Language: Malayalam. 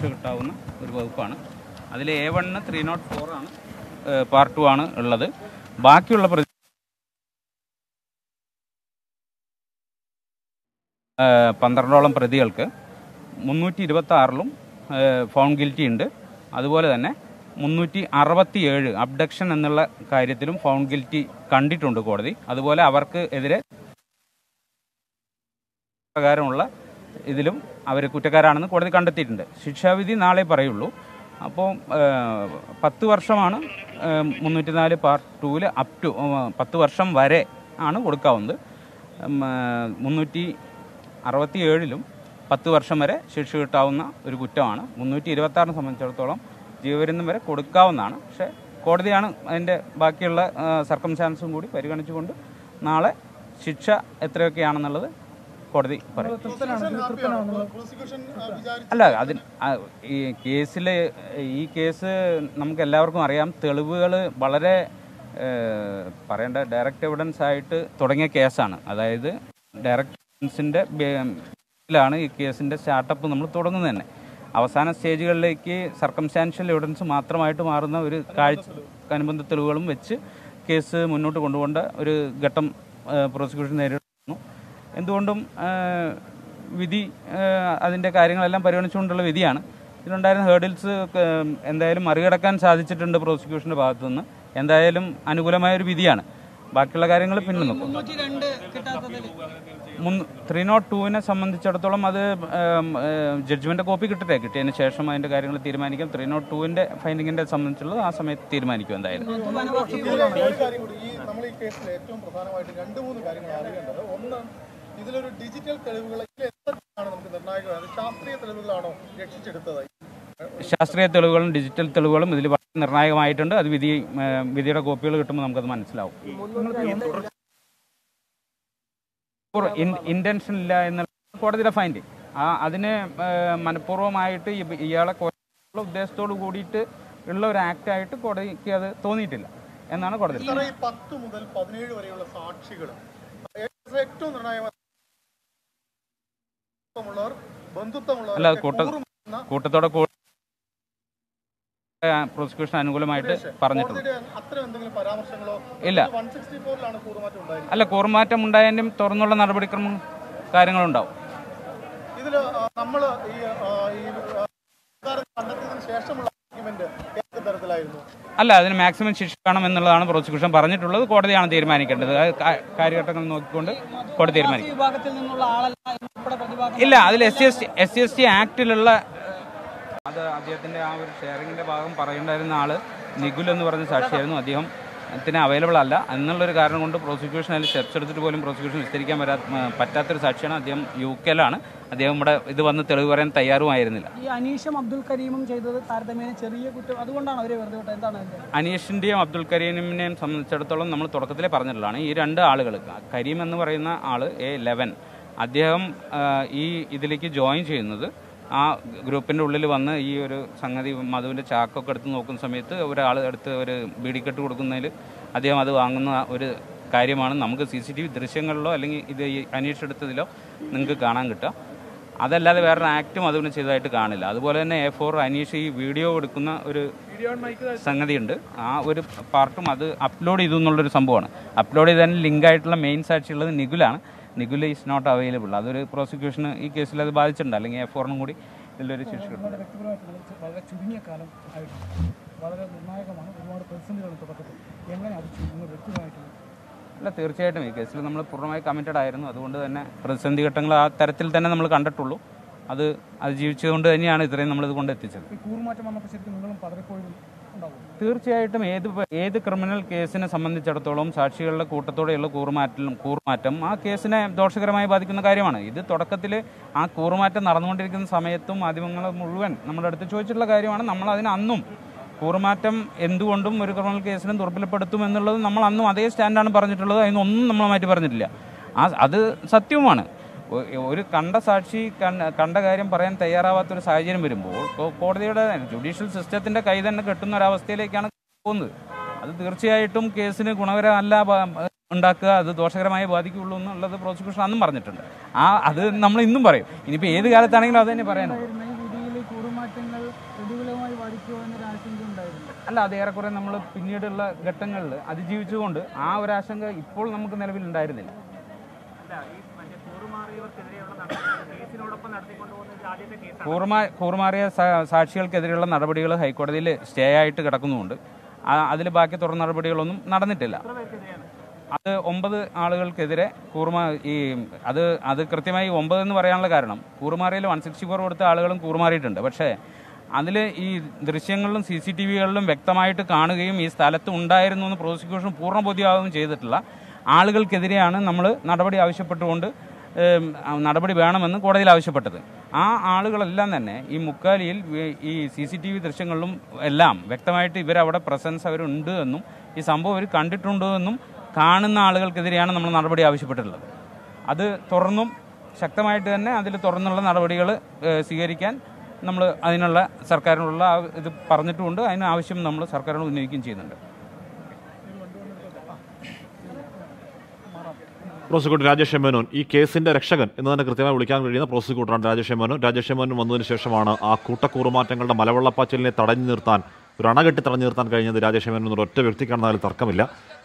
കിട്ടാവുന്ന ഒരു വകുപ്പാണ് അതിൽ A one three not four ആണ് പാർട്ട് ടു ആണ് ഉള്ളത് ബാക്കിയുള്ള പ്രതി ഏഹ് പന്ത്രണ്ടോളം പ്രതികൾക്ക് മുന്നൂറ്റി ഇരുപത്തി ആറിലും ഫൗൺ ഗിൽറ്റി ഉണ്ട് അതുപോലെ തന്നെ മുന്നൂറ്റി അറുപത്തി ഏഴ് അബ്ഡക്ഷൻ എന്നുള്ള കാര്യത്തിലും ഫൗൺ ഗിൽറ്റി കണ്ടിട്ടുണ്ട് കോടതി അതുപോലെ അവർക്ക് എതിരെ പ്രകാരമുള്ള ഇതിലും അവർ കുറ്റക്കാരാണെന്ന് കോടതി കണ്ടെത്തിയിട്ടുണ്ട് ശിക്ഷാവിധി നാളെ പറയുള്ളൂ അപ്പോൾ പത്ത് വർഷമാണ് മുന്നൂറ്റി നാല് പാർട്ട് ടൂവിൽ അപ് ടു പത്ത് വർഷം വരെ ആണ് കൊടുക്കാവുന്നത് ഉം, ആ, മുന്നൂറ്റി അറുപത്തി ഏഴിലും പത്ത് വർഷം വരെ ശിക്ഷ കിട്ടാവുന്ന ഒരു കുറ്റമാണ് മുന്നൂറ്റി ഇരുപത്തി ആറിനെ സംബന്ധിച്ചിടത്തോളം ജീവപര്യന്തം വരെ കൊടുക്കാവുന്നതാണ് പക്ഷേ കോടതിയാണ് അതിൻ്റെ ബാക്കിയുള്ള സർക്കംസ്റ്റാൻസും കൂടി പരിഗണിച്ചുകൊണ്ട് നാളെ ശിക്ഷ എത്രയൊക്കെയാണെന്നുള്ളത് കോടതി പറയും അല്ല അതിന് ആ, ഈ കേസിൽ ഈ കേസ് നമുക്ക് എല്ലാവർക്കും അറിയാം തെളിവുകൾ വളരെ ഏഹ്, പറയേണ്ട ഡയറക്റ്റ് എവിഡൻസ് ആയിട്ട് തുടങ്ങിയ കേസാണ് അതായത് ഡയറക്റ്റ് എവിഡൻസിൻ്റെ ാണ് ഈ കേസിൻ്റെ സ്റ്റാർട്ടപ്പ് നമ്മൾ തുടങ്ങുന്നത് തന്നെ അവസാന സ്റ്റേജുകളിലേക്ക് സർക്കംസ്റ്റാൻഷ്യൽ എവിഡൻസ് മാത്രമായിട്ട് മാറുന്ന ഒരു കാഴ്ച അനുബന്ധ തെളിവുകളും വെച്ച് കേസ് മുന്നോട്ട് കൊണ്ടുപോകേണ്ട ഒരു ഘട്ടം പ്രോസിക്യൂഷൻ നേരിടുന്നു എന്തുകൊണ്ടും ആ, വിധി ആ, അതിൻ്റെ കാര്യങ്ങളെല്ലാം പരിഗണിച്ചുകൊണ്ടുള്ള വിധിയാണ് ഇതിലുണ്ടായിരുന്ന ഹേർഡിൽസ് എന്തായാലും മറികടക്കാൻ സാധിച്ചിട്ടുണ്ട് പ്രോസിക്യൂഷൻ്റെ ഭാഗത്തു നിന്ന് എന്തായാലും അനുകൂലമായ ഒരു വിധിയാണ് ബാക്കിയുള്ള കാര്യങ്ങൾ പിന്നെ നോക്കും ത്രീ നോട്ട് ടുവിനെ സംബന്ധിച്ചിടത്തോളം അത് ജഡ്ജ്മെന്റ് കോപ്പി കിട്ടട്ടെ കിട്ടിയതിന് ശേഷം അതിന്റെ കാര്യങ്ങൾ തീരുമാനിക്കാം ത്രീ നോട്ട് ടുവിന്റെ ഫൈൻഡിങ്ങിന്റെ സംബന്ധിച്ചുള്ളത് ആ സമയത്ത് തീരുമാനിക്കും എന്തായാലും ഇതിലെ ഒരു കാര്യം കൂടി ഈ നമ്മൾ ഈ കേസിൽ ഏറ്റവും പ്രധാനമായിട്ട് രണ്ട് മൂന്ന് കാര്യങ്ങൾ അറിയേണ്ടത് ഒന്ന് ഇതിലൊരു ഡിജിറ്റൽ തെളിവുകൾ ഇതിൽ എന്തൊക്കെയാണ് നമുക്ക് നിർണായകമായത് ശാസ്ത്രീയ തെളിവുകളാണോ രക്ഷിച്ചെടുത്തത് ശാസ്ത്രീയ തെളിവുകളും ഡിജിറ്റൽ തെളിവുകളും ഇതിൽ വളരെ നിർണായകമായിട്ടുണ്ട് അത് വിധി ആ, വിധിയുടെ കോപ്പികൾ കിട്ടുമ്പോൾ നമുക്കത് മനസ്സിലാവും ഇന്റൻഷൻ ഇല്ല എന്നുള്ള കോടതിയുടെ ഫൈൻഡിങ് ആ അതിന് ആ, മനഃപൂർവ്വമായിട്ട് ഇ- ഇയാളെ കൊല്ലാനുള്ള ഉദ്ദേശത്തോട് കൂടിയിട്ട് ഉള്ള ഒരു ആക്ട് ആയിട്ട് കോടതിക്ക് അത് തോന്നിയിട്ടില്ല എന്നാണ് കോടതി സാറേ ഈ പത്ത് മുതൽ പതിനേഴ് വരെയുള്ള സാക്ഷികൾ ഏറ്റവും നിർണായകമായ ബന്ധുത്വമുള്ളവർ ബന്ധുത്വമുള്ളവർ അല്ല അത് കൂട്ട കൂട്ടത്തോടെ കൂടി പ്രോസിക്യൂഷൻ അനുകൂലമായിട്ട് പറഞ്ഞിട്ടുണ്ട് കോടതിയുടെ അത്തരം എന്തെങ്കിലും പരാമർശങ്ങളോ ഇല്ല വൺ സിക്സ്റ്റി ഫോറിലാണ് കൂറുമാറ്റം ഉണ്ടായിരുന്നത് അല്ല കൂറുമാറ്റം ഉണ്ടായതിനും തുറന്നുള്ള നടപടിക്രമം കാര്യങ്ങളുണ്ടാവും ഇതിൽ നമ്മൾ ഈ ആ, ഈ ആ, സർക്കാർ കണ്ടെത്തിയതിനു ശേഷമുള്ള ആർഗ്യുമെന്റ് ഏത് തരത്തിലായിരുന്നു അല്ല അതിന് മാക്സിമം ശിക്ഷ വേണം എന്നുള്ളതാണ് പ്രോസിക്യൂഷൻ പറഞ്ഞിട്ടുള്ളത് കോടതിയാണ് തീരുമാനിക്കേണ്ടത് അത് കാ- കാര്യഘട്ടങ്ങൾ നോക്കിക്കൊണ്ട് കോടതി തീരുമാനിക്കും വിഭാഗത്തിൽ നിന്നുള്ള ആളല്ല ഉൾപ്പെടെ പ്രതിഭാഗം ഇല്ല അതിൽ S C S T S C S T ആക്ടിലുള്ള അത് അദ്ദേഹത്തിന്റെ ആ ഒരു ഷെയറിങ്ങിന്റെ ഭാഗം പറയേണ്ടായിരുന്ന ആള് നിഖുൽ എന്ന് പറഞ്ഞ സാക്ഷിയായിരുന്നു അദ്ദേഹം ത്തിന് അവൈലബിൾ അല്ല എന്നുള്ളൊരു കാരണം കൊണ്ട് പ്രോസിക്യൂഷൻ അതിൽ സ്റ്റെപ്സ് എടുത്തിട്ട് പോലും പ്രോസിക്യൂഷൻ വിസ്തരിക്കാൻ വരാ പറ്റാത്തൊരു സാക്ഷിയാണ് അദ്ദേഹം യു കെയിലാണ് അദ്ദേഹം ഇവിടെ ഇത് വന്ന് തെളിവ് പറയാൻ തയ്യാറുമായിരുന്നില്ല ഈ അനീഷും അബ്ദുൽ കരീമും ചെയ്തത് താരതമ്യേന ചെറിയ കുറ്റം അതുകൊണ്ടാണ് അവരെ വെറുതെ വിട്ടത് എന്താണ് അതിന്റെ അനീഷിന്റെയും അബ്ദുൽ കരീമിനെയും സംബന്ധിച്ചിടത്തോളം നമ്മൾ തുടക്കത്തിലേ പറഞ്ഞിട്ടുള്ളതാണ് ഈ രണ്ട് ആളുകൾ കരീം എന്ന് പറയുന്ന ആള് എ ലെവൻ അദ്ദേഹം ആ, ഈ ഇതിലേക്ക് ജോയിൻ ചെയ്യുന്നത് ആ ഗ്രൂപ്പിന്റെ ഉള്ളിൽ വന്ന് ഈ ഒരു സംഗതി മധുവിന്റെ ചാക്കൊക്കെ എടുത്ത് നോക്കുന്ന സമയത്ത് ഒരാൾ എടുത്ത് ഒരു ബീഡിക്കെട്ട് കൊടുക്കുന്നതിൽ അദ്ദേഹം അത് വാങ്ങുന്ന ഒരു കാര്യമാണ് നമുക്ക് സി സി ടി വി ദൃശ്യങ്ങളിലോ അല്ലെങ്കിൽ ഇത് ഈ അനീഷ് എടുത്തതിലോ നിങ്ങൾക്ക് കാണാൻ കിട്ടുക അതല്ലാതെ വേറൊരു ആക്റ്റും അതുകൊണ്ട് ചെയ്തതായിട്ട് കാണില്ല അതുപോലെ തന്നെ എ ഫോർ അനീഷ് ഈ വീഡിയോ എടുക്കുന്ന ഒരു സംഗതിയുണ്ട് ആ ഒരു പാർട്ടും അത് അപ്ലോഡ് ചെയ്തു എന്നുള്ളൊരു സംഭവമാണ് അപ്ലോഡ് ചെയ്തതിന് ലിങ്ക് ആയിട്ടുള്ള മെയിൻ സാക്ഷിയുള്ളത് നിഖുലാണ് നിഖുൽ ഈസ് നോട്ട് അവൈലബിൾ അതൊരു പ്രോസിക്യൂഷന് ഈ കേസിൽ അത് ബാധിച്ചിട്ടുണ്ട് അല്ലെങ്കിൽ എ ഫോറിനും കൂടി ഇതിലൊരു ശിക്ഷ കിട്ടും വ്യക്തിപരമായിട്ടുള്ള വളരെ ചുരുങ്ങിയ കാലം ആയിട്ട് വളരെ നിർണായകമാണ് ഒരുപാട് പ്രതിസന്ധികളുടെ തുടക്കത്തിൽ എങ്ങനെ അത് നിങ്ങൾ വ്യക്തിപരമായിട്ട് അല്ല തീർച്ചയായിട്ടും ഈ കേസിൽ നമ്മൾ പൂർണ്ണമായി കമ്മിറ്റഡ് ആയിരുന്നു അതുകൊണ്ട് തന്നെ പ്രതിസന്ധി ഘട്ടങ്ങൾ ആ തരത്തിൽ തന്നെ നമ്മൾ കണ്ടിട്ടുള്ളൂ അത് അത് ജീവിച്ചുകൊണ്ട് തന്നെയാണ് ഇത്രയും നമ്മൾ ഇത് കൊണ്ട് എത്തിച്ചത് ഈ കൂറുമാറ്റം വന്നപ്പോൾ ശരിക്കും നിങ്ങളും പതറിപ്പോഴും ഉണ്ടാവും തീർച്ചയായിട്ടും ഏത് പ- ഏത് ക്രിമിനൽ കേസിനെ സംബന്ധിച്ചിടത്തോളം സാക്ഷികളുടെ കൂട്ടത്തോടെയുള്ള കൂറുമാറ്റം കൂറുമാറ്റം ആ കേസിനെ ദോഷകരമായി ബാധിക്കുന്ന കാര്യമാണ് ഇത് തുടക്കത്തിൽ ആ കൂറുമാറ്റം നടന്നുകൊണ്ടിരിക്കുന്ന സമയത്തും മാധ്യമങ്ങൾ മുഴുവൻ നമ്മുടെ അടുത്ത് ചോദിച്ചിട്ടുള്ള കാര്യമാണ് നമ്മൾ അതിന് അന്നും കൂറുമാറ്റം എന്തുകൊണ്ടും ഒരു ക്രിമിനൽ കേസിനെ ദുർബലപ്പെടുത്തും എന്നുള്ളത് നമ്മൾ അന്നും അതേ സ്റ്റാൻഡാണ് പറഞ്ഞിട്ടുള്ളത് അതിനൊന്നും നമ്മൾ മാറ്റി പറഞ്ഞിട്ടില്ല ആ അത് സത്യവുമാണ് ഒ- ഒരു കണ്ട സാക്ഷി കണ്ട- കണ്ട കാര്യം പറയാൻ തയ്യാറാവാത്തൊരു സാഹചര്യം വരുമ്പോൾ കോ- കോടതിയുടെ ജുഡീഷ്യൽ സിസ്റ്റത്തിന്റെ കൈ തന്നെ കെട്ടുന്ന ഒരവസ്ഥയിലേക്കാണ് പോകുന്നത് അത് തീർച്ചയായിട്ടും കേസിന് ഗുണകരമല്ല ബ- ഉണ്ടാക്കുക അത് ദോഷകരമായി ബാധിക്കുകയുള്ളൂ എന്നുള്ളത് പ്രോസിക്യൂഷൻ അന്നും പറഞ്ഞിട്ടുണ്ട് ആ അത് നമ്മൾ ഇന്നും പറയും ഇനിയിപ്പോൾ ഏത് കാലത്താണെങ്കിലും അത് തന്നെ പറയാനുള്ളൂ ഈ വിധിയിൽ കൂറുമാറ്റങ്ങൾ പറയുന്നത് പ്രതികൂലമായി ബാധിക്കുമോ എന്നൊരു ആശങ്ക ഉണ്ടായിരുന്നു അല്ല അത് ഏറെക്കുറെ നമ്മൾ പിന്നീടുള്ള ഘട്ടങ്ങളിൽ അതിജീവിച്ചുകൊണ്ട് ആ ഒരു ആശങ്ക ഇപ്പോൾ നമുക്ക് നിലവിലുണ്ടായിരുന്നില്ല കൂറുമാ കൂറുമാറിയ സാ- സാക്ഷികൾക്കെതിരെയുള്ള നടപടികൾ ഹൈക്കോടതിയിൽ സ്റ്റേ ആയിട്ട് കിടക്കുന്നുമുണ്ട് അതിൽ ബാക്കി തുടർ നടപടികളൊന്നും നടന്നിട്ടില്ല അത് ഒമ്പത് ആളുകൾക്കെതിരെ കൂറുമാ ഈ അത് അത് കൃത്യമായി ഒമ്പത് എന്ന് പറയാനുള്ള കാരണം കൂറുമാറിയിൽ വൺ സിക്സ്റ്റി ഫോർ കൊടുത്ത ആളുകളും കൂറുമാറിയിട്ടുണ്ട് പക്ഷേ അതിൽ ഈ ദൃശ്യങ്ങളിലും സി സി ടി വികളിലും വ്യക്തമായിട്ട് കാണുകയും ഈ സ്ഥലത്ത് ഉണ്ടായിരുന്നു എന്ന് പ്രോസിക്യൂഷൻ പൂർണ്ണ ബോധ്യമാവുകയും ചെയ്തിട്ടുള്ള ആളുകൾക്കെതിരെയാണ് നമ്മൾ നടപടി ആവശ്യപ്പെട്ടുകൊണ്ട് ഏം, ആ നടപടി വേണമെന്ന് കോടതിയിൽ ആവശ്യപ്പെട്ടത് ആ ആളുകളെല്ലാം തന്നെ ഈ മുക്കാലിയിൽ വി- ഈ സി സി ടി വി ദൃശ്യങ്ങളിലും എല്ലാം വ്യക്തമായിട്ട് ഇവരവിടെ പ്രസൻസ് അവരുണ്ട് എന്നും ഈ സംഭവം അവർ കണ്ടിട്ടുണ്ട് എന്നും കാണുന്ന ആളുകൾക്കെതിരെയാണ് നമ്മൾ നടപടി ആവശ്യപ്പെട്ടിട്ടുള്ളത് അത് തുറന്നും ശക്തമായിട്ട് തന്നെ അതിൽ തുറന്നുള്ള നടപടികൾ സ്വീകരിക്കാൻ നമ്മൾ അതിനുള്ള സർക്കാരിനുള്ള ആ ഇത് പറഞ്ഞിട്ടുമുണ്ട് അതിന് ആവശ്യം നമ്മൾ സർക്കാരിനോട് ഉന്നയിക്കുകയും ചെയ്യുന്നുണ്ട് പ്രോസിക്യൂട്ടർ രാജേഷ് മേനോൻ ഈ കേസിന്റെ രക്ഷകൻ എന്ന് തന്നെ കൃത്യമായി വിളിക്കാൻ കഴിയുന്ന പ്രോസിക്യൂട്ടറാണ് രാജേഷ് മേനോൻ രാജേഷ് മേനോൻ വന്നതിന് ശേഷമാണ് ആ കൂട്ടക്കൂറുമാറ്റങ്ങളുടെ മലവെള്ളപ്പാച്ചിലിനെ തടഞ്ഞു നിർത്താൻ ഒരു അണകെട്ടി തടഞ്ഞു നിർത്താൻ കഴിഞ്ഞത് രാജേഷ് മേനോൻ എന്നൊരു ഒറ്റ വ്യക്തിക്കാണെന്നതിൽ തർക്കമില്ല